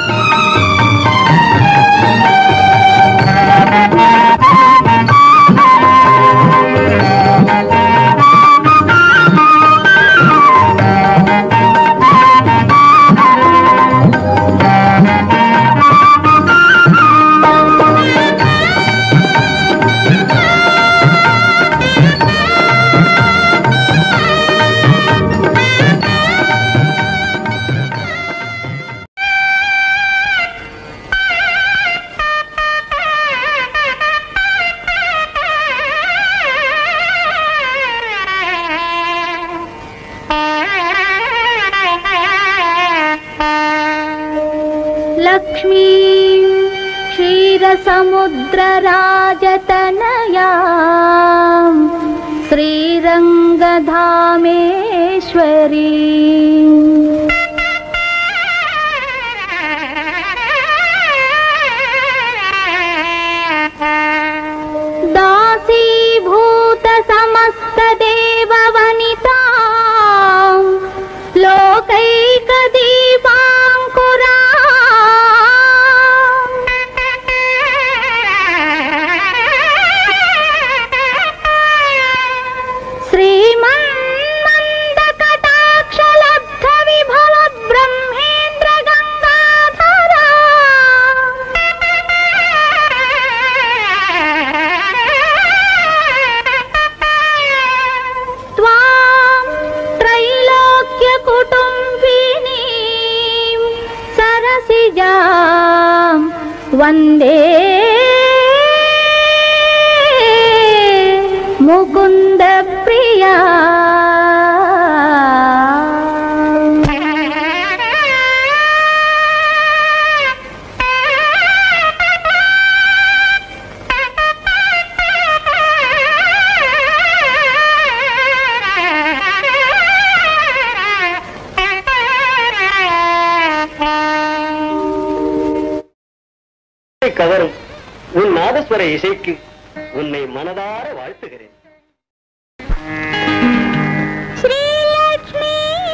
लक्ष्मीं क्षीरसमुद्रराजतनयां श्रीरङ्गधामेश्वरी दासीभूतसमस्तदेववनिता लोकैकदीपाङ्कुरा श्रीमन्मन्दकटाक्षलब्धविभव ब्रह्मेन्द्र गङ्गाधरा त्वां त्रैलोक्यकुटुम्बिनीं सरसिजां वन्दे मुकुन्दप्रिया உன்னை கவரும் உன் நாதஸ்வர இசைக்கு உன்னை மனதார வாழ்த்துகிறேன் श्रीलक्ष्मी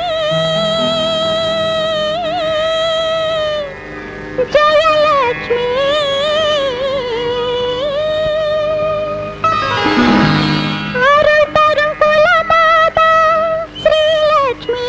जयलक्ष्मी அருள் தரும் குலமாதா ஸ்ரீலக்ஷ்மி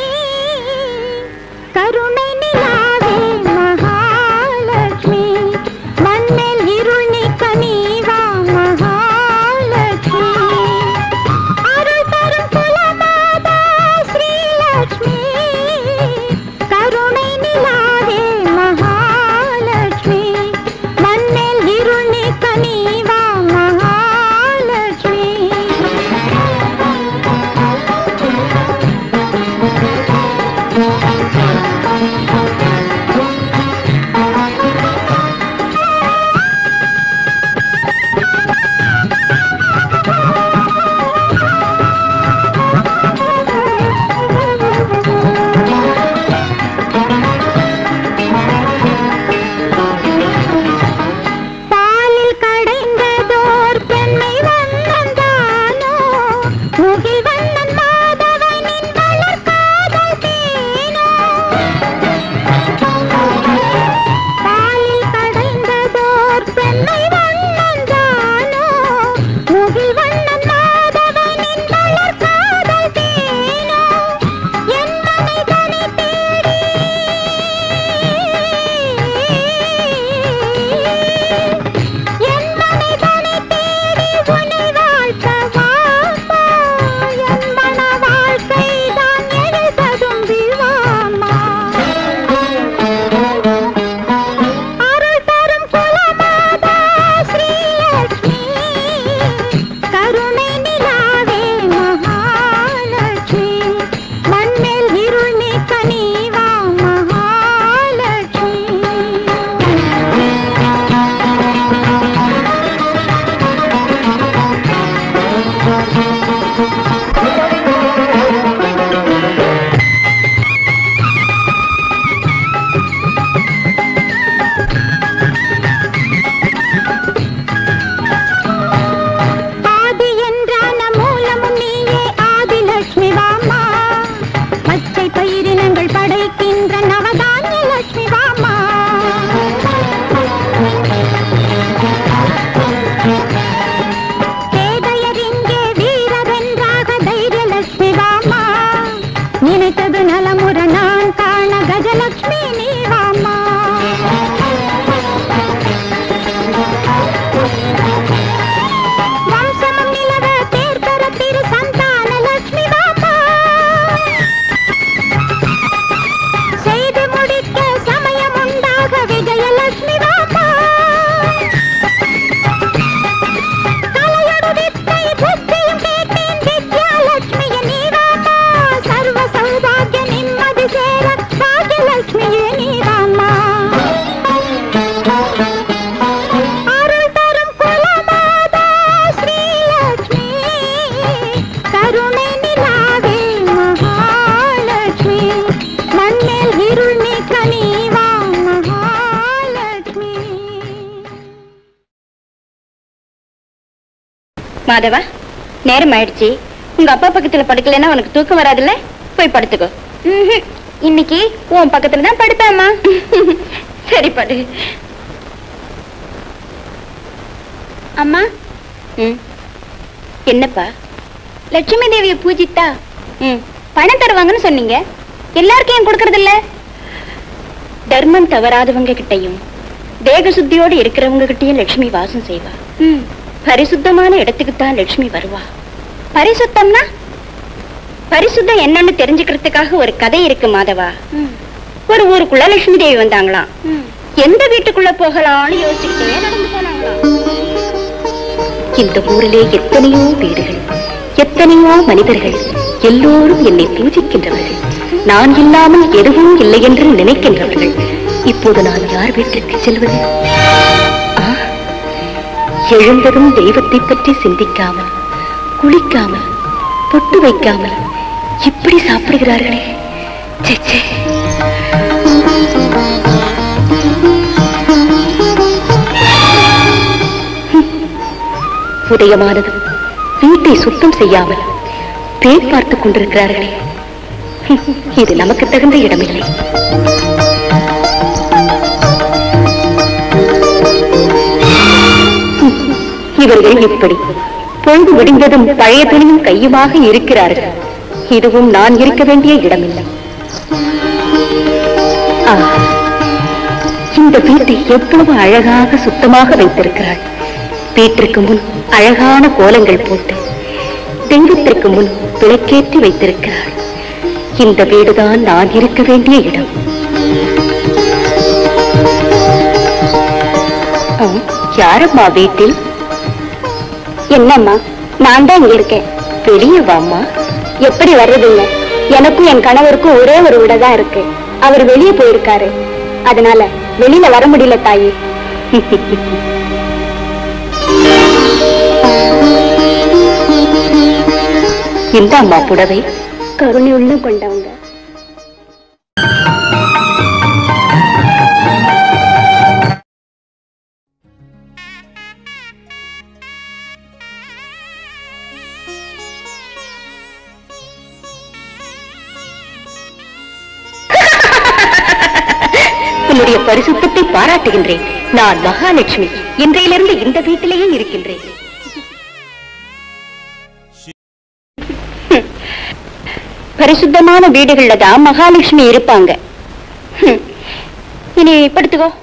கருணை நிலாவே மகாலட்சுமி மண்மேல் இருள் நீக்க நீவா மகாலட்சுமி அருள் தரும் குலமாதா ஸ்ரீலக்ஷ்மி கருணை நிலாவே மகாலட்சுமி மண்ணில் இருள் நீக்க நீவா மகாலட்சுமி பாலில் கடைந்ததோர் பெண்ணை வந்தந்தானோ முகில் வண்ணன் மாதவனின் வளர்காதல் தேனோ பாலில் கடைந்ததோர் பெண்ணை வந்தந்தானோ முகில் வண்ணன் மாதவனின் வளர்காதல் தேனோ என் மனைதனை தேடி என் மனைதனை தேடி உன்னை வாழ்த்த வாப்பா என் மணவாளா மாதவா நேரம் ஆயிடுச்சு உங்க அப்பா பக்கத்துல படுக்கலைன்னா உனக்கு தூக்கம் வராதுல்ல போய் படுத்துக்கோ ம்ஹும். இன்னைக்கு உன் பக்கத்துல தான் படுப்பேம்மா சரி படு அம்மா ம் என்னப்பா லட்சுமி தேவியை பூஜித்தா ம் பணம் தருவாங்கன்னு சொன்னீங்க எல்லாருக்கும் ஏன் கொடுக்கறது இல்ல தர்மம் தவறாதவங்க கிட்டயும் தேக சுத்தியோடு இருக்கிறவங்க கிட்டயும் லட்சுமி வாசம் செய்வா பரிசுத்தமான இடத்துக்கு தான் லட்சுமி வருவா பரிசுத்தம்னா பரிசுத்தம் என்னன்னு தெரிஞ்சுக்கிறதுக்காக ஒரு கதை இருக்கு மாதவா ஒரு ஊருக்குள்ள லட்சுமி தேவி வந்தாங்களாம் எந்த வீட்டுக்குள்ள போகலாம்னு யோசிச்சுக்கிட்டே நடந்து போனாங்களாம் இந்த ஊரிலே எத்தனையோ வீடுகள் எத்தனையோ மனிதர்கள் எல்லோரும் என்னை பூஜிக்கின்றவர்கள் நான் இல்லாமல் எதுவும் இல்லை என்று நினைக்கின்றவர்கள் இப்போது நான் யார் வீட்டிற்கு செல்வது ஆ, எழுந்ததும் தெய்வத்தை பற்றி சிந்திக்காமல் குளிக்காமல் பொட்டு வைக்காமல் இப்படி சாப்பிடுகிறார்களே ச்சே, ச்சே. உதயமானதும் வீட்டை சுத்தம் செய்யாமல் பேர் பார்த்துக் கொண்டிருக்கிறார்களே இது நமக்கு தகுந்த இடமில்லை இவர்கள் இப்படி பொழுது விடிந்ததும் பழைய துணியும் கையுமாக இருக்கிறார்கள் இதுவும் நான் இருக்க வேண்டிய இடமில்லை ஆ, இந்த வீட்டை எவ்வளவு அழகாக சுத்தமாக வைத்திருக்கிறாள் வீட்டிற்கு முன் அழகான கோலங்கள் போட்டு தெய்வத்திற்கு முன் விளக்கேற்றி வைத்திருக்கிறாள் இந்த வீடுதான் நான் இருக்க வேண்டிய இடம் ஆ, யாரம்மா வீட்டில் என்னம்மா நான் தான் இங்க இருக்கேன் வெளியே வாம்மா எப்படி வர்றதுங்க எனக்கும் என் கணவருக்கும் ஒரே ஒரு விட தான் இருக்கு அவர் வெளியே போயிருக்காரு அதனால வெளியில வர முடியல தாயி இந்த அம்மா புடவை கருணை உள்ளம் கொண்டவங்க உன்னுடைய பரிசுத்தத்தை பாராட்டுகின்றேன் நான் மகாலட்சுமி இன்றையிலிருந்து இந்த வீட்டிலேயே இருக்கின்றேன் பரிசுத்தமான வீடுகள்ல தான் மகாலட்சுமி இருப்பாங்க ஹம். இனி படுத்துக்கோ